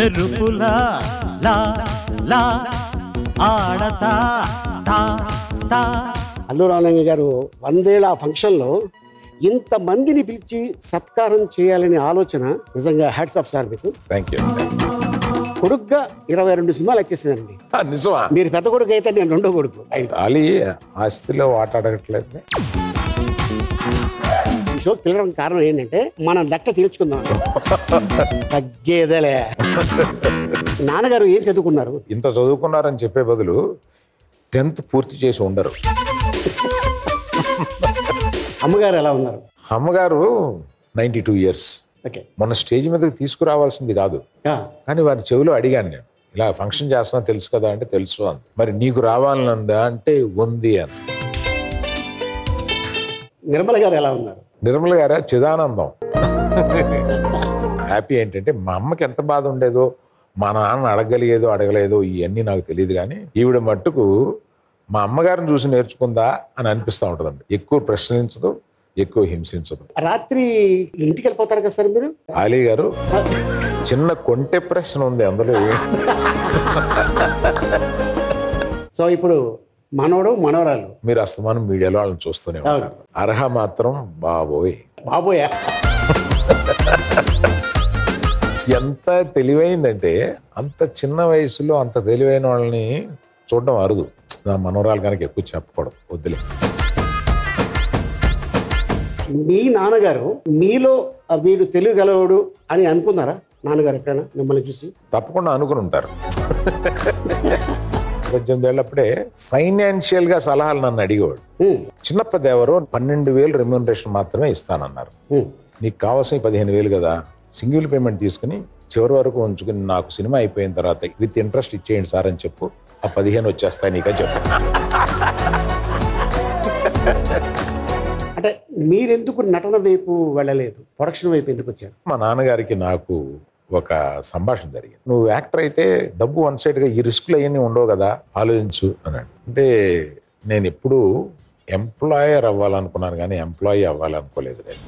మెరుపులా లా లా ఆడతా తా తా అల్లు రామలింగ గారు వందేళ్ల ఫంక్షన్లో ఇంతమందిని పిలిచి సత్కారం చేయాలనే ఆలోచన నిజంగా హ్యాట్స్ ఆఫ్ సార్ మీకు థ్యాంక్ యూ కొడుగ్గా ఇరవై రెండు సినిమాలు వచ్చేసిందండి నిజమా మీరు పెద్ద కొడుకు అయితే నేను రెండో కొడుకు అయితే అలీ ఆస్తిలో వాట అడగట్లేదు ఈ షోకి పిలవడం కారణం ఏంటంటే మనం లెక్క తీర్చుకుందాం తగ్గేదేలే నాన్నగారు ఏం చదువుకున్నారు ఇంత చదువుకున్నారని చెప్పే బదులు టెన్త్ పూర్తి చేసి ఉండరు అమ్మగారు ఎలా ఉన్నారు అమ్మగారు నైంటీ టూ ఇయర్స్ ఓకే మొన్న స్టేజ్ మీదకి తీసుకురావాల్సింది కాదు ఆ, కానీ వారి చెవిలో అడిగాను నేను ఇలా ఫంక్షన్ చేస్తున్నా తెలుసు కదా అంటే తెలుసు అంది మరి నీకు రావాలనుందా అంటే ఉంది అని నిర్మల గారు ఎలా ఉన్నారు నిర్మల గారా చిదానందం హ్యాపీ ఏంటంటే మా అమ్మకి ఎంత బాధ ఉండేదో మా నాన్న అడగలిగేదో అడగలేదో ఇవన్నీ నాకు తెలియదు కానీ ఈవిడ మట్టుకు మా అమ్మగారిని చూసి నేర్చుకుందా అని అనిపిస్తూ ఉంటుందండి ఎక్కువ ప్రశ్నించదు ఎక్కువ హింసించదు రాత్రి ఇంటికి వెళ్ళిపోతారు కదా సార్ మీరు ఆలీ గారు చిన్న కొంటె ప్రశ్న ఉంది అందులో ఏ- సో ఇప్పుడు మనవడు మనవరాలు మీరు అస్తమానం మీడియాలో వాళ్ళని చూస్తూనే ఉంటారు అర్హ మాత్రం బాబోయ్ బాబోయా ఎంత తెలివైందంటే అంత చిన్న వయసులో అంత తెలివైన వాళ్ళని చూడడం అరుదు నా మనవరాలు కనుక ఎక్కువ చెప్పకూడదు వద్దులే మీ నాన్నగారు మీలో ఆ వీడు తెలియగలవాడు అని అనుకున్నారా నాన్నగారు ఎప్పుడైనా మిమ్మల్ని చూసి తప్పకుండా అనుకుని ఉంటారు పద్దెనిమిది ఏళ్ళప్పుడే ఫైనాన్షియల్ గా సలహాలు నన్ను అడిగేవాడు ఉమ్, చిన్నప్ప దేవరు పన్నెండు వేలు రెమ్యూనరేషన్ మాత్రమే ఇస్తానన్నారు ఉమ్. నీకు కావాల్సిన పదిహేను వేలు కదా సింగిల్ పేమెంట్ తీసుకుని చివరి వరకు ఉంచుకుని నాకు సినిమా అయిపోయిన తర్వాత విత్ ఇంట్రెస్ట్ ఇచ్చేయండి సార్ అని చెప్పు ఆ పదిహేను వచ్చేస్తాయి నీకే చెప్పు అంటే మీరెందుకు నటన వైపు వెళ్ళలేదు ప్రొడక్షన్ వైపు ఎందుకు వచ్చారు మా నాన్నగారికి నాకు ఒక సంభాషణ జరిగింది నువ్వు యాక్టర్ అయితే డబ్బు వన్ సైడ్గా ఈ రిస్క్లు అవన్నీ ఉండవు కదా ఆలోచించు అన్నాడు అంటే నేను ఎప్పుడు ఎంప్లాయర్ అవ్వాలనుకున్నాను కానీ ఎంప్లాయీ అవ్వాలనుకోలేదు నేను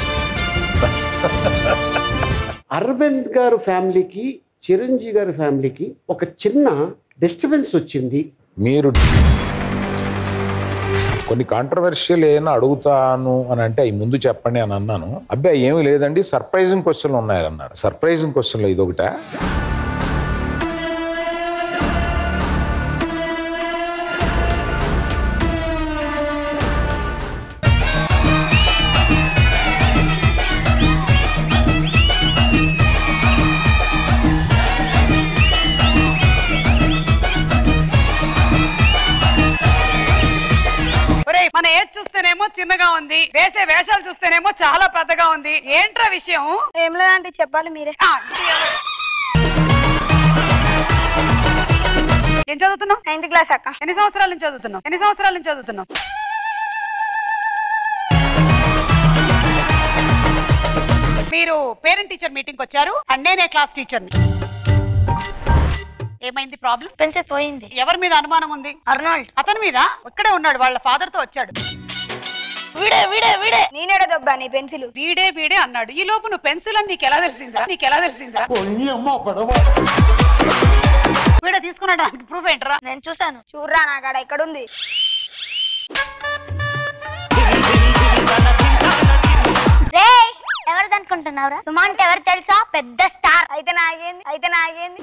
అరవింద్ గారు ఫ్యామిలీకి చిరంజీవి గారి ఫ్యామిలీకి ఒక చిన్న డిస్టర్బెన్స్ వచ్చింది మీరు కొన్ని కాంట్రవర్షియల్ ఏమైనా అడుగుతాను అని అంటే అవి ముందు చెప్పండి అని అన్నాను అబ్బాయి ఏమీ లేదండి సర్ప్రైజింగ్ క్వశ్చన్లు ఉన్నాయి అన్నారు సర్ప్రైజింగ్ క్వశ్చన్లు ఇదొకట ఒరేయ్ మన ఏజ్ చూస్తేనేమో చిన్నగా ఉంది వేసే వేషాలు చూస్తేనేమో చాలా పెద్దగా ఉంది ఏంట్రా విషయం ఏం లేదంటే చెప్పాలి మీరే ఆ, ఇది ఎవరు? ఏం చదువుతున్నావు నైన్త్ క్లాస్ అక్క ఎన్ని సంవత్సరాల నుంచి చదువుతున్నావు ఎన్ని సంవత్సరాల నుంచి చదువుతున్నావు మీరు పేరెంట్ టీచర్ మీటింగ్ వచ్చారు అండ్ నేనే క్లాస్ టీచర్ని ఏమైంది ప్రాబ్లం పెన్షన్ పోయింది ఎవరి మీద అనుమానం ఉంది అర్నాల్డ్ అతని మీద ఇక్కడే ఉన్నాడు వాళ్ళ ఫాదర్ తో వచ్చాడు వీడే వీడే వీడే నేనేడ దొబ్బా నీ పెన్సిల్ వీడే వీడే అన్నాడు ఈ లోపు నువ్వు పెన్సిల్ అని నీకు ఎలా తెలిసిందిరా నీకు ఎలా తెలిసిందిరా వీడే తీసుకున్నాడానికి ప్రూఫ్ ఏంట్రా నేను చూసాను చూర్రా నా కాడ ఎక్కడుంది ఎవరిది అనుకుంటున్నావురా సుమా అంటే ఎవరు తెలుసా పెద్ద స్టార్ అయితే నాగేంది అయితే నాగేంది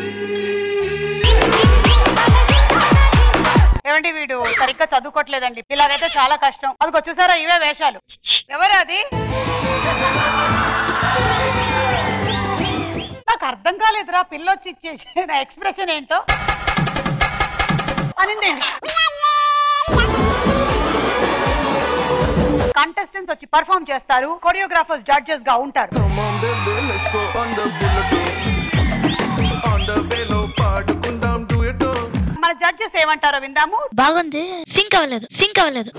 ఏమండి వీడు సరిగ్గా చదువుకోవట్లేదండి ఇలాగైతే చాలా కష్టం అదిగో చూసారా ఇవే వేషాలు ఎవరు అది నాకు అర్థం కాలేదురా పిల్లొచ్చి ఇచ్చేసి నా ఎక్స్ప్రెషన్ ఏంటో అనింది కంటెస్టెంట్స్ వచ్చి పర్ఫామ్ చేస్తారు కొరియోగ్రాఫర్స్ జడ్జెస్ గా ఉంటారు Come on, baby, let's go on the bullet. On the bellow, పాడుకుందాం duet. మన జడ్జెస్ ఏమంటారో విందాము బాగుంది సింక్ అవ్వలేదు సింక్ అవ్వలేదు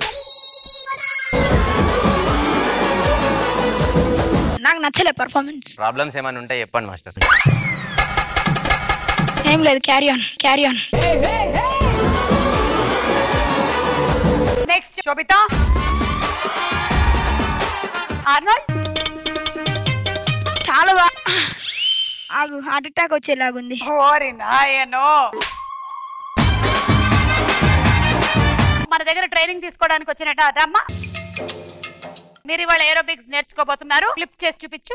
నాకు నచ్చలే పర్ఫార్మెన్స్ ప్రాబ్లమ్స్ ఏమైనా ఉంటే చెప్పండి మాస్టర్ ఏం లేదు carry on carry on next Shobhita Arnold చాలా బా ఆగు హార్ట్ అటాక్ వచ్చేలాగుంది ఓరి నాయనో మన దగ్గర ట్రైనింగ్ తీసుకోవడానికి వచ్చినట్ట అదమ్మా మీరు ఇవాళ ఏరోబిక్స్ నేర్చుకోబోతున్నారు క్లిప్ చేసి చూపించు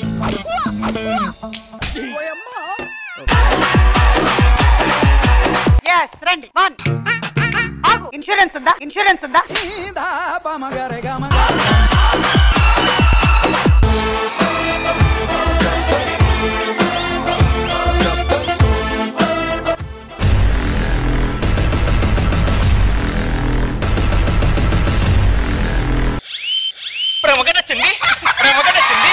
ఎస్ రండి వన్ ఆగు ఇన్సూరెన్స్ ఉందా ఇన్సూరెన్స్ ఉందా ప్రముఖ నచ్చింది ప్రముఖ నచ్చింది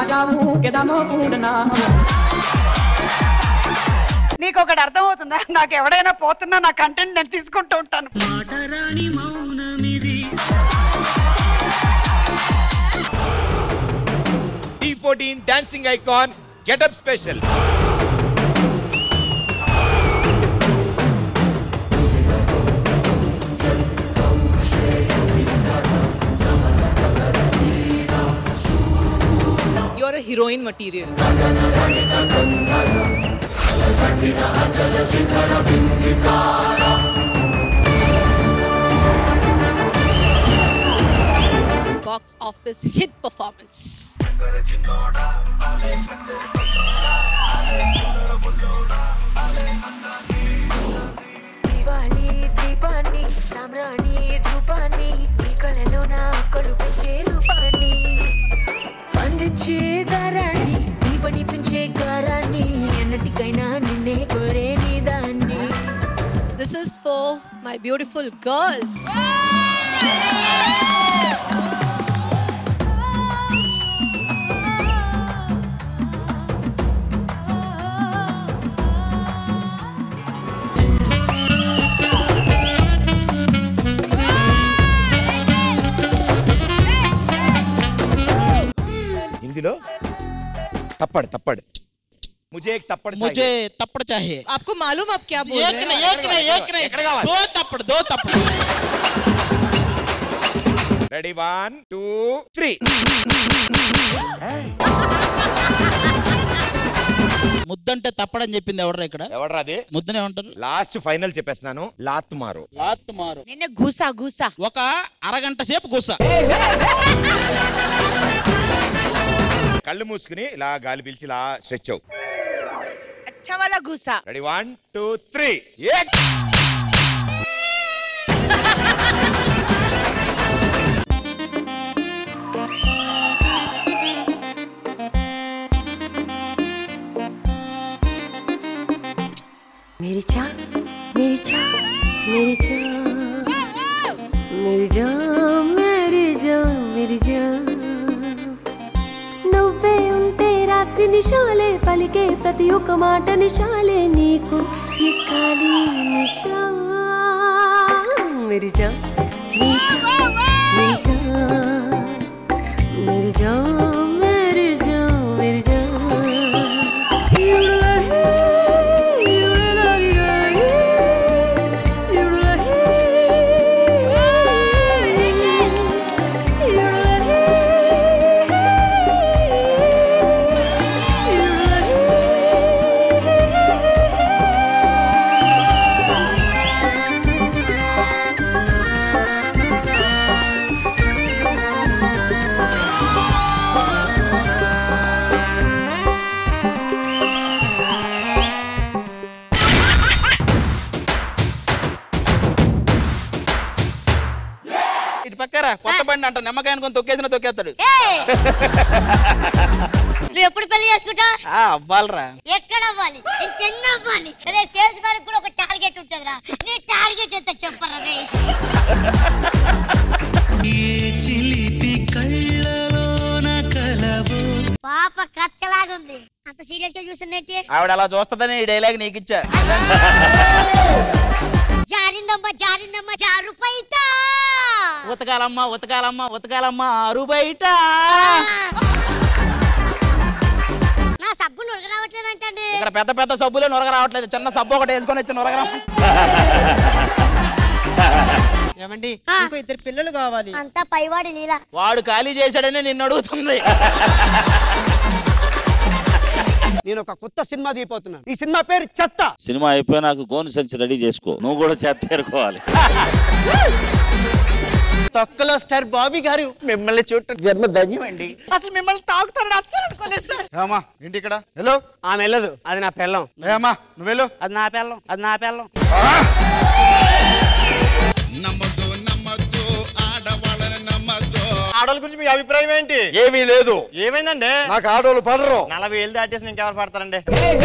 నీకు ఒకటి అర్థమవుతుందా నాకు ఎవడైనా పోతున్నా నా కంటెంట్ నేను తీసుకుంటూ ఉంటాను T fourteen dancing icon getup special You're a heroine material. Box office hit performance. Diwali దీపాన్ని సామ్రాణి ధూపాన్ని నీ కళలో నా కొలుపే రూపాన్ని అందించే దారాన్ని దీపని పెంచే గారాన్ని ఎన్నటికైనా నిన్నే కోరే నీ దాన్ని This is for my beautiful girls. హిందీలో తప్పడు తప్పడు ముజే एक తప్పడు मुझे तपड़ चाहिए आपको मालूम आप क्या बोल एक रहे नहीं हैं एक नहीं एक नहीं ఎక్కడ కావాలి? दो तपड़ दो तपड़ రెడీ వన్ టూ త్రీ ముద్దంటే తప్పడని చెప్పింది ఎవడరా ఇక్కడ ఎవడరా అది ముద్దనే ఉంటారు లాస్ట్ ఫైనల్ చెప్పేస్తున్నాను లాత్ మారు లాత్ మారు मैंने घुसा घुसा ఒక అరగంట సేపు గుస కళ్ళు మూసుకుని ఇలా గాలి పీల్చి ఇలా స్ట్రెచ్ అవు अच्छा वाला घुसा రెడీ వన్ టూ త్రీ मेरी जान मेरी जान मेरी जान मेरी जान मेरी जान मेरी जान నువ్వే ఉంటే రాత్రి నిశాలే పలికే ప్రతి ఒక్క మాట నిశాలే నీకు ఎక్కాలి నిశా मेरी जान मेरी जान मेरी जान मेरी जान मेरी जान मेरी जान युड़लहे, युड़लहे, युड़लहे, युड़लहे, ఇటు పక్కరా కొత్త బండి అంట నిమ్మకాయని కొంత తొక్కేసిన తొక్కేస్తాడు నువ్వు ఎప్పుడు పెళ్లి చేసుకుంటా ఆ, అవ్వాలరా ఎక్కడ అవ్వాలి ఇంకెన్ని అవ్వాలి రే సేల్స్ మ్యాన్ కూడా ఒక టార్గెట్ ఉంటుందిరా నీ టార్గెట్ ఎంత చెప్పరా రే పాప కత్తలాగుంది అంత సీరియస్ గా చూస్తున్నట్టే ఆవిడ అలా చూస్తుందని ఈ డైలాగ్ నీకు ఇచ్చా జారిందమ్మా జారిందమ్మా జారు బయట ఉతకాలమ్మ ఉతకాలమ్మ ఉతకాలమ్మ ఆరు బయట నా సబ్బులు ఉరగరావట్లేదు అంటే ఇక్కడ పెద్ద పెద్ద సబ్బులే నొరగ రావట్లేదు చిన్న సబ్బు ఒకటి వేసుకొని వచ్చి నొరగరా ఏమండి ఇంకో ఇద్దరు పిల్లలు కావాలి అంతా పైవాడి లీలా వాడు ఖాళీ చేశాడని నిన్ను అడుగుతుంది నేను ఒక కొత్త సినిమా తీయపోతున్నాను ఈ సినిమా పేరు చెత్త సినిమా అయిపోయి నాకు గోను సంచి రెడీ చేసుకో నువ్వు కూడా చేత ఏరుకోవాలి తొక్కలో స్టార్ బాబీ గారు మిమ్మల్ని చూడటం జన్మ ధన్యమండి అసలు మిమ్మల్ని తాగుతారని అస్సలు అనుకోలేదు సార్ ఏమా ఏంటి ఇక్కడ హలో ఆమె వెళ్ళదు అది నా పెళ్ళం ఏమా నువ్వు వెళ్ళు అది నా పెళ్ళం అది నా పెళ్ళం ఆడవాళ్ళ గురించి మీ అభిప్రాయం ఏంటి ఏమీ లేదు ఏమైందండి నాకు ఆడోళ్ళు పడరు నలభై ఏళ్ళు దాటేసి ఇంకెవరు పడతారండి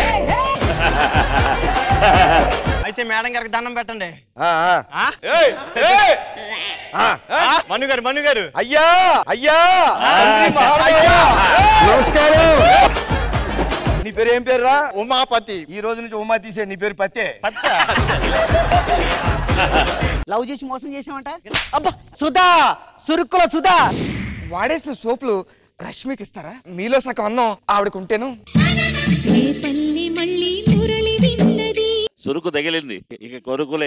అయితే మేడం గారికి దండం పెట్టండి ఆ, ఆ. ఆ? ఏయ్, ఏయ్! ఆ, ఆ, మను గారు మను గారు అయ్యా అయ్యా తండ్రి మహారాజా! నమస్కారం నీ పేరు ఏం పేరు రా ఉమాపతి ఈ రోజు నుంచి ఉమా తీసే నీ పేరు పత్తే లవ్ చేసి మోసం చేసామంట అబ్బా సుధా సురుక్కుల సుధా వాడేసిన సోపులు రష్మికి ఇస్తారా మీలో సగం అన్నం ఆవిడకుంటేను సురుకు తగిలింది ఇక కొరుకులే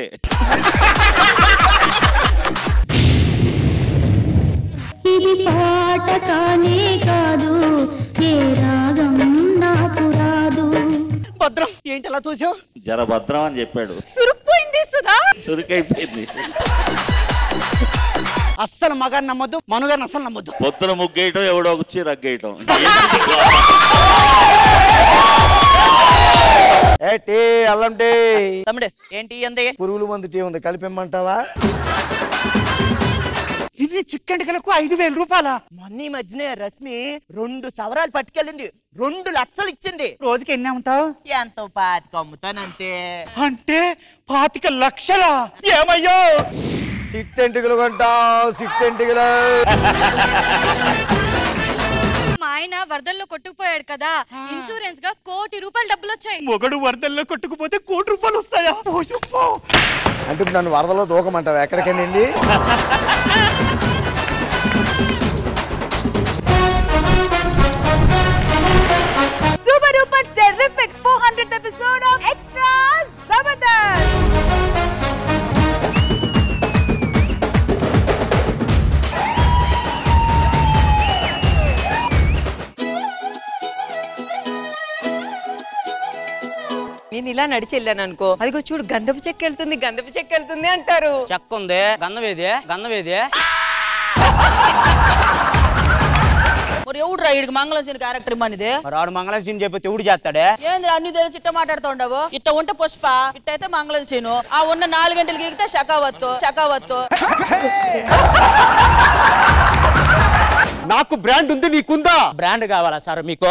ఇది పాట కానే కాదు ఏ రాగం నాకు రాదు భద్రం ఏంటి అలా చూసావు జర భద్రం అని చెప్పాడు సురుక్కుపోయింది సుధా సురుకైపోయింది అస్సలు మగాన్ని నమ్మొద్దు మనుగారిని అస్సలు నమ్మొద్దు పొత్తుల ముగ్గేయటం ఎవడో వచ్చి రగ్గేయటం ఏ టీ అల్లం టీ తమ్ముడు ఏంటి అందే పురుగుల మందు టీ ఉంది కలిపిమ్మంటావా ఇది చిక్కెంటికలకు ఐదు వేల రూపాయల మొన్న ఈ మధ్యనే రశ్మి రెండు సవరాలు పట్టుకెళ్ళింది రెండు లక్షలు ఇచ్చింది రోజుకి ఎన్ని అమ్ముతావు ఎంతో పాతిక అమ్ముతానంతే అంటే పాతిక లక్షలా ఏమయ్యో సిట్ ఎంటికలు కొంటావు సిట్ ఎంటికలు మా ఆయన వరదల్లో కొట్టుకుపోయాడు కదా ఇన్సూరెన్స్ గా కోటి రూపాయలు డబ్బులు వచ్చాయి మొగడు వరదల్లో కొట్టుకుపోతే కోటి రూపాయలు వస్తాయా అంటే ఇప్పుడు నన్ను వరదలో దూకమంటావు ఎక్కడికండి super duper terrific 400th episode of extra Jabardasth నేను ఇలా నడిచి వెళ్ళాను అనుకో అదిగో చూడు గంధపు చెక్క వెళ్తుంది గంధపు చెక్క వెళ్తుంది అంటారు చెక్క ఉంది గంధవేది గంధవేది మరి ఎవడురా ఈడికి మంగళం సీన్ క్యారెక్టర్ ఇమ్మనిది మరి ఆడు మంగళం సీన్ చెప్పితే ఎవడు చేస్తాడే ఏంది అన్ని తెలిసి ఇట్ట మాట్లాడుతూ ఉండవు ఇట్ట ఉంటే పుష్ప ఇట్ట అయితే మంగళం సీను ఆ ఉన్న నాలుగు గంటలు గీగితే షకావత్తు షకావత్తు నాకు బ్రాండ్ ఉంది నీకుందా బ్రాండ్ కావాలా సార్ మీకు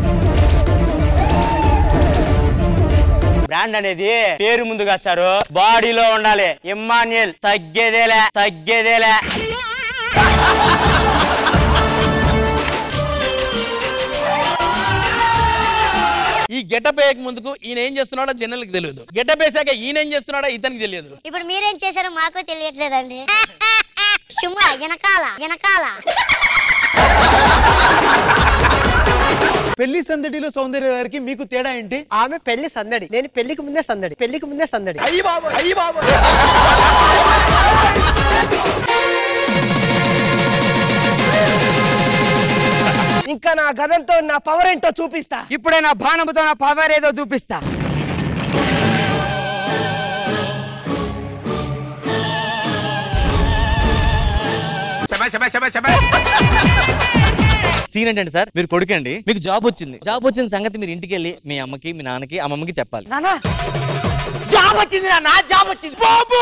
బ్రాండ్ అనేది పేరు ముందుగా సార్ బాడీలో ఉండాలి ఇమ్మాన్యుల్ తగ్గేదేలే తగ్గేదేలే ఈ గెటప్ వేయక ముందుకు ఈయన ఏం చేస్తున్నాడో జనరల్కి తెలియదు గెటప్ వేసాక ఈయన ఏం చేస్తున్నాడో ఇతనికి తెలియదు ఇప్పుడు మీరేం చేశారో మాకు తెలియట్లేదండి సుమా వెనకాల వెనకాల పెళ్లి సందడిలో సౌందర్య గారికి మీకు తేడా ఏంటి ఆమె పెళ్లి సందడి నేను పెళ్లికి ముందే సందడి పెళ్లికి ముందే సందడి అయ్యి బాబు అయ్యి బాబు ఇంకా నా గదంతో నా పవర్ ఏంటో చూపిస్తా ఇప్పుడే నా బాణముతో నా పవర్ ఏదో చూపిస్తా సీన్ ఏంటంటే సార్ మీరు కొడుకండి మీకు జాబ్ వచ్చింది జాబ్ వచ్చిన సంగతి మీరు ఇంటికి వెళ్ళి మీ అమ్మకి మీ నాన్నకి అమ్మమ్మకి చెప్పాలి నానా జాబ్ వచ్చింది నా జాబ్ వచ్చింది బాబు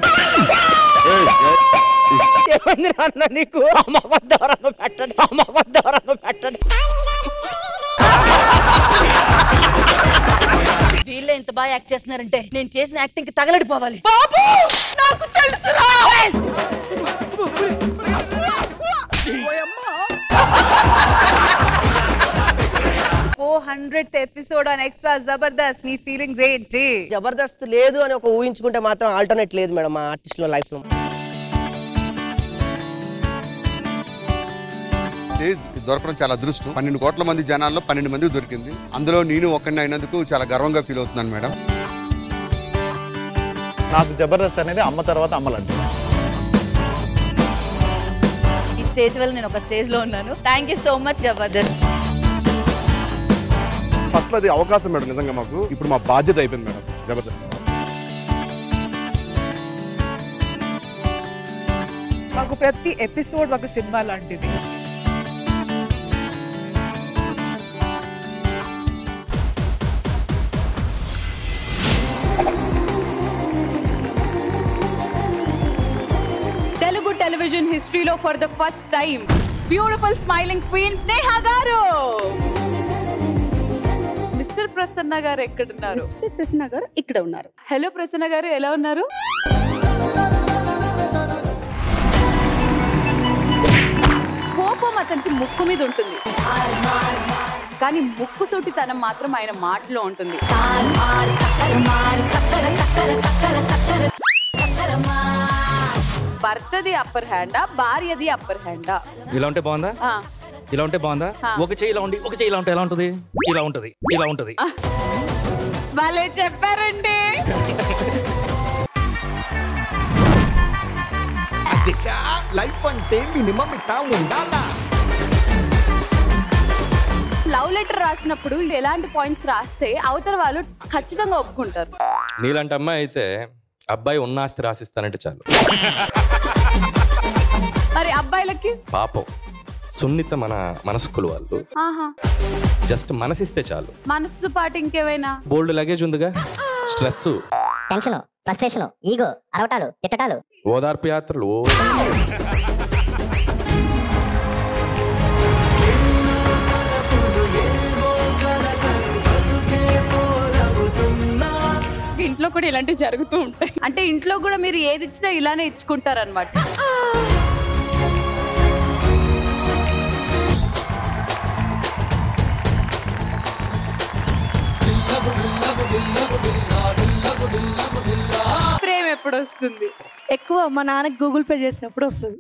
ఏమైంది నాన్న నీకు అమ్మ వద్దవరను పెట్టండి అమ్మ వద్దవరను పెట్టండి వీళ్ళే ఇంత బాగా యాక్ట్ చేస్తున్నారంటే నేను చేసిన యాక్టింగ్ కి తగలడిపోవాలి బాబు నాకు తెలుసురా four hundred episode on extra Jabardasth నీ ఫీలింగ్స్ ఏంటి జబర్దస్త్ లేదు అని ఒక ఊహించుకుంటే మాత్రం ఆల్టర్నేట్ లేదు మేడం మా ఆర్టిస్ట్ లో లైఫ్ లో స్టేజ్ దొరకడం చాలా అదృష్టం పన్నెండు కోట్ల మంది జనాల్లో పన్నెండు మంది దొరికింది అందులో నేను ఒక్కడిని అయినందుకు చాలా గర్వంగా ఫీల్ అవుతున్నాను మేడం నాకు జబర్దస్త్ అనేది అమ్మ తర్వాత అమ్మలంటే ఈ స్టేజ్ వల్ల నేను ఒక స్టేజ్ లో ఉన్నాను thank you so much Jabardasth first అది అవకాశం మేడం నిజంగా మాకు ఇప్పుడు మా బాధ్యత అయిపోయింది మేడం జబర్దస్త్ మాకు ప్రతి ఎపిసోడ్ ఒక సినిమా లాంటిది తెలుగు టెలివిజన్ హిస్టరీలో for the first time beautiful smiling queen Neha garu Mister Prasanna గారు ఎక్కడున్నారు మిస్టర్ ప్రసన్న గారు ఇక్కడ ఉన్నారు హలో ప్రసన్న గారు ఎలా ఉన్నారు కోపం అతనికి ముక్కు మీద ఉంటుంది కానీ ముక్కు సూటితనం మాత్రం ఆయన మాటలో ఉంటుంది భర్తది అప్పర్ హ్యాండా భార్యది అప్పర్ హ్యాండా ఇలా ఉంటే బాగుందా ఇలా ఉంటే బాగుందా ఆ. ఒక చెయ్యి ఇలా ఉండి ఒక చెయ్యి ఇలా ఉంటే ఎలా ఉంటది ఇలా ఉంటది ఇలా ఉంటది భలే చెప్పారండి అధ్యక్ష లైఫ్ అంటే మినిమం ఇట్టా ఉండాలా లవ్ లెటర్ రాసినప్పుడు ఎలాంటి పాయింట్స్ రాస్తే అవతల వాళ్ళు ఖచ్చితంగా ఒప్పుకుంటారు నీలాంటి అమ్మాయి అయితే అబ్బాయి ఉన్న ఆస్తి రాసిస్తానంటే చాలు మరి అబ్బాయిలకి పాపం సున్నిత మన మనస్కులు వాళ్ళు ఆహా జస్ట్ మనసిస్తే చాలు మనసుతో పాటు ఇంకేమైనా బోల్డ్ లగేజ్ ఉందిగా స్ట్రెస్ టెన్షన్ ఫ్రస్ట్రేషన్ ఈగో అరవటాలు తిట్టటాలు ఓదార్పు యాత్రలు ఓ ఇంట్లో కూడా ఇలాంటివి జరుగుతూ ఉంటాయి అంటే ఇంట్లో కూడా మీరు ఏది ఇచ్చినా ఇలానే ఇచ్చుకుంటారు అనమాట ప్రేమ ఎప్పుడు వస్తుంది ఎక్కువ మా నాన్నకి గూగుల్ పే చేసినప్పుడు వస్తుంది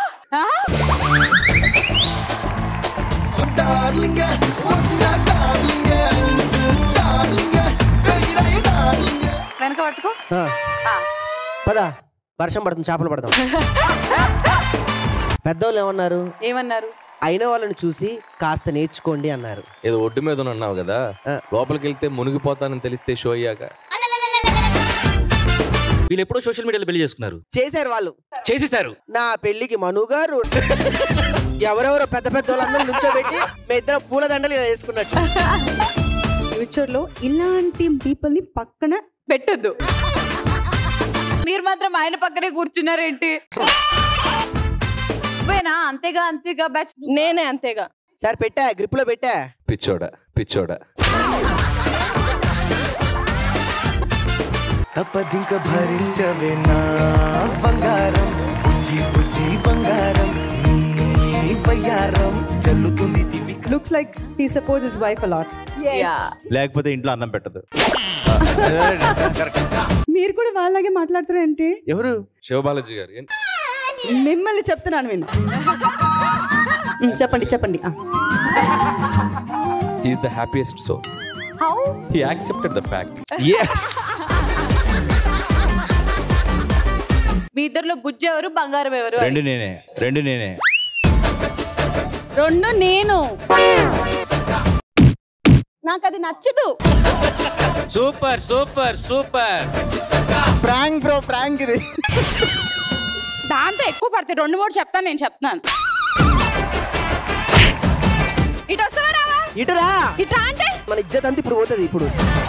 డార్లింగ్ వసిన డార్లింగ్ డార్లింగ్ పెరిగిరాయి డార్లింగ్ వెనక పట్టుకో పద వర్షం పడుతుంది చేపలు పడతాం పెద్దోళ్ళు ఏమన్నారు ఏమన్నారు అయిన వాళ్ళని చూసి కాస్త నేర్చుకోండి అన్నారు ఏదో ఒడ్డు మీద ఉన్నావు కదా లోపలికి వెళ్తే మునిగిపోతానని తెలిస్తే షో అయ్యాక వీళ్ళు ఎప్పుడో సోషల్ మీడియాలో పెళ్లి చేసుకున్నారు చేశారు వాళ్ళు చేసేసారు నా పెళ్లికి మను గారు ఎవరెవరో పెద్ద పెద్ద వాళ్ళందరూ నుంచోబెట్టి మీ ఇద్దరు పూలదండలు ఇలా వేసుకున్నట్టు ఫ్యూచర్ లో ఇలాంటి పీపుల్ ని పక్కన పెట్టద్దు మీరు మాత్రం ఆయన పక్కనే కూర్చున్నారేంటి నువ్వేనా అంతేగా అంతేగా బ్యాచ్ నేనే అంతేగా సార్ పెట్టా గ్రిప్ లో పెట్టా పిచ్చోడా పిచ్చోడా తప్పదింక భరించవే నా బంగారం బుజ్జి బుజ్జి బంగారం నీ బయ్యారం చల్లుతుంది తివి looks like he supports his wife a lot లేకపోతే ఇంట్లో అన్నం పెట్టదు మీరు కూడా వాళ్ళలాగే మాట్లాడతారేంటి ఎవరు శివబాలాజీ గారు ఏం- మిమ్మల్ని చెప్తున్నాను నేను ఉమ్, చెప్పండి చెప్పండి ఆ. He is the happiest so how he accepted the fact yes మీ ఇద్దరిలో బుజ్జి ఎవరు బంగారం ఎవరు రెండు నేనే రెండు నేనే రెండు నేను నాకు అది నచ్చదు super super super prank bro prank ఇది దాంతో ఎక్కువ పడతాయి రెండు మూడు చెప్తాను నేను చెప్తాను ఇటు వస్తావా రావా ఇటురా ఇట్లా అంటే మన ఇజ్జత్ అంతా ఇప్పుడు పోతుంది ఇప్పుడు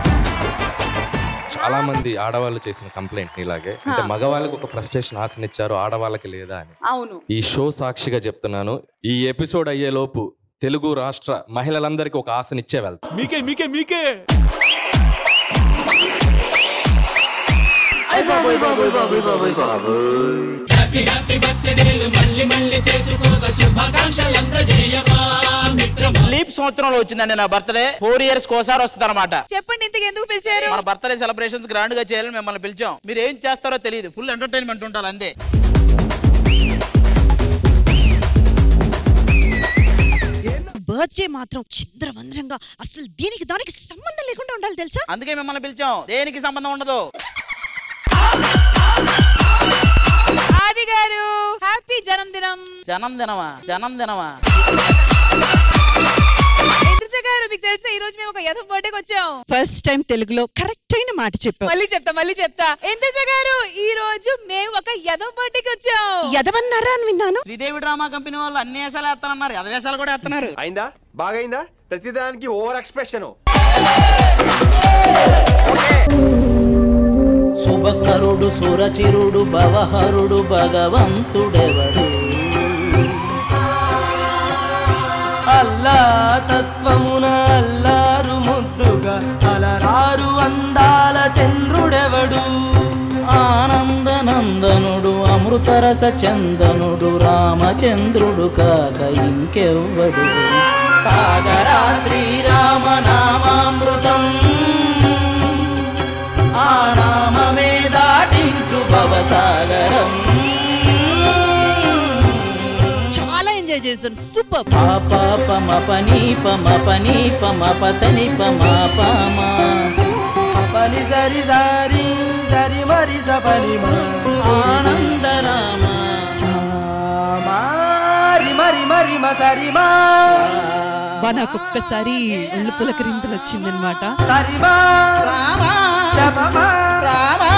చాలా మంది ఆడవాళ్ళు చేసిన కంప్లైంట్ ఇలాగే అంటే మగవాళ్ళకి ఒక ఫ్రస్ట్రేషన్ ఆశనిచ్చారు ఆడవాళ్ళకి లేదా అని అవును ఈ షో సాక్షిగా చెప్తున్నాను ఈ ఎపిసోడ్ అయ్యే లోపు తెలుగు రాష్ట్ర మహిళలందరికీ ఒక ఆశనిచ్చే వెళ్తాం మీకే మీకే మీకే లీప్ సంవత్సరంలో వచ్చిందండి నా బర్త్డే ఫోర్ ఇయర్స్ కోసారి వస్తుంది అనమాట చెప్పండి ఇంతకు ఎందుకు పిలిచారు మన బర్త్డే సెలబ్రేషన్స్ గ్రాండ్ గా చేయాలని మిమ్మల్ని పిలిచాం మీరు ఏం చేస్తారో తెలియదు ఫుల్ ఎంటర్టైన్మెంట్ ఉండాలి అంతే బర్త్డే మాత్రం చింద్రవంద్రంగా అసలు దీనికి దానికి సంబంధం లేకుండా ఉండాలి తెలుసా అందుకే మిమ్మల్ని పిలిచాం దేనికి సంబంధం ఉండదు ఆది గారు హ్యాపీ జన్మదినం జనం దినమా జనం దినమా ఎదుర్చ గారు మీకు తెలిసే ఈ రోజు మేము ఒక యథ బర్త్డే ఫస్ట్ టైం తెలుగులో కరెక్ట్ అయిన మాట చెప్పావు మళ్ళీ చెప్తా మళ్ళీ చెప్తా ఎంత గారు ఈ రోజు మేము ఒక యదవ పార్టీకి వచ్చాం ఎదవన్నారా అని విన్నాను శ్రీదేవి డ్రామా కంపెనీ వాళ్ళు అన్ని వేషాలు వేస్తానన్నారు ఎద వేషాలు కూడా వేస్తున్నారు అయిందా బాగైందా ప్రతిదానికి ఓవర్ ఎక్స్ప్రెషన్ శుభకరుడు సురచిరుడు భవహరుడు భగవంతుడెవడు అల్లా తత్వమున అల్లారు ముద్దుగా అలరారు అందాల చంద్రుడెవడు ఆనందనందనుడు అమృతరస చందనుడు రామచంద్రుడు కాక ఇంకెవ్వడు తాగరా శ్రీరామ నామామృతం ఆ నామమే దాటించు భవసాగరం చాలా ఎంజాయ్ చేశాను సూపర్ పాప పమ పని పమ పని పమ పసని పమ పమ పని సరి సారి సరి మరి సపని ఆనందరామ మరి మరి మరి మ సరి మా బా నాకు ఒక్కసారి ఒళ్ళు పులకరింతలు వచ్చిందనమాట సరి మా రామా శపమా రామా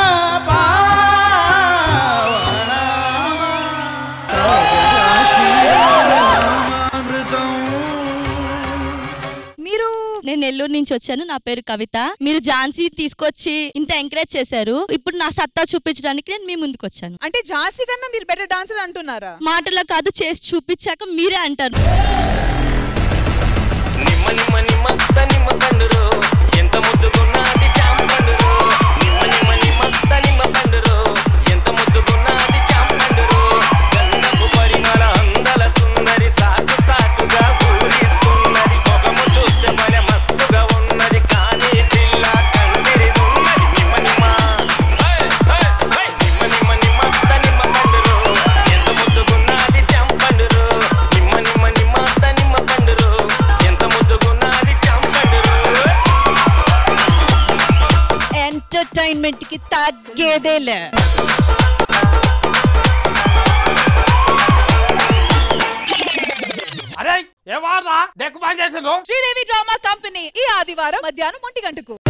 మీరు నేను నెల్లూరు నుంచి వచ్చాను నా పేరు కవిత మీరు ఝాన్సీ తీసుకొచ్చి ఇంత ఎంకరేజ్ చేశారు ఇప్పుడు నా సత్తా చూపించడానికి నేను మీ ముందుకు వచ్చాను అంటే ఝాన్సీ కన్నా మీరు బెటర్ డాన్సర్ అంటున్నారా మాటలో కాదు చేసి చూపించాక మీరే అంటారు నిమ్మ నిమ్మ నిమ్మ నిమ్మ పండురు ఎంత ముద్దుగున్నది జామ పండురు నిమ్మ నిమ్మ నిమ్మ నిమ్మ పండురు ఎంత ముద్దుగున్నది జామ పండురు గంధపు పరిమళ అందల సుందరి సాటు సాటుగా పూరిస్తున్నది ముఖము చూస్తే భలే మస్తుగా ఉన్నది కానీ పిల్ల కందిరి ఉన్నది నిమ్మ నిమ్మ హే, హే, హే. నిమ్మ నిమ్మ నిమ్మ నిమ్మ పండురు ఎంత ముద్దుగున్నది జామ పండురు నిమ్మ నిమ్మ నిమ్మ నిమ్మ పండురు ఎంత ముద్దుగున్నది జామ పండురు ఎంటర్టైన్మెంట్ కి తగ్గేదేలే అరే ఏ వారా డెక్కు పని చేసిండ్రు శ్రీదేవి డ్రామా కంపెనీ ఈ ఆదివారం మధ్యాహ్నం ఒంటి గంటకు